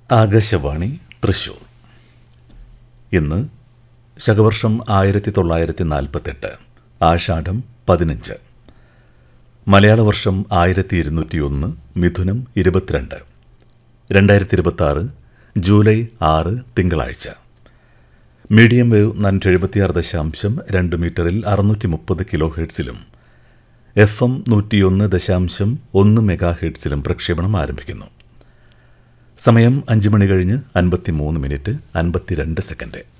ആകാശവാണി തൃശൂർ ഇന്ന് ശകവർഷം ആയിരത്തി തൊള്ളായിരത്തി നാൽപ്പത്തെട്ട് ആഷാഢം പതിനഞ്ച് മലയാള വർഷം ആയിരത്തി ഇരുന്നൂറ്റി ഒന്ന് മിഥുനം ഇരുപത്തിരണ്ട് രണ്ടായിരത്തി ഇരുപത്തി ആറ് ജൂലൈ ആറ് തിങ്കളാഴ്ച മീഡിയം വേവ് നാനൂറ്റി എഴുപത്തിയാറ് ദശാംശം രണ്ട് മീറ്ററിൽ അറുന്നൂറ്റി മുപ്പത് കിലോ ഹെഡ്സിലും എഫ് എം നൂറ്റിയൊന്ന് ദശാംശം ഒന്ന് മെഗാ ഹെഡ്സിലും പ്രക്ഷേപണം ആരംഭിക്കുന്നു സമയം അഞ്ച് മണി കഴിഞ്ഞ് അൻപത്തി മൂന്ന് മിനിറ്റ് അൻപത്തിരണ്ട് സെക്കൻഡ്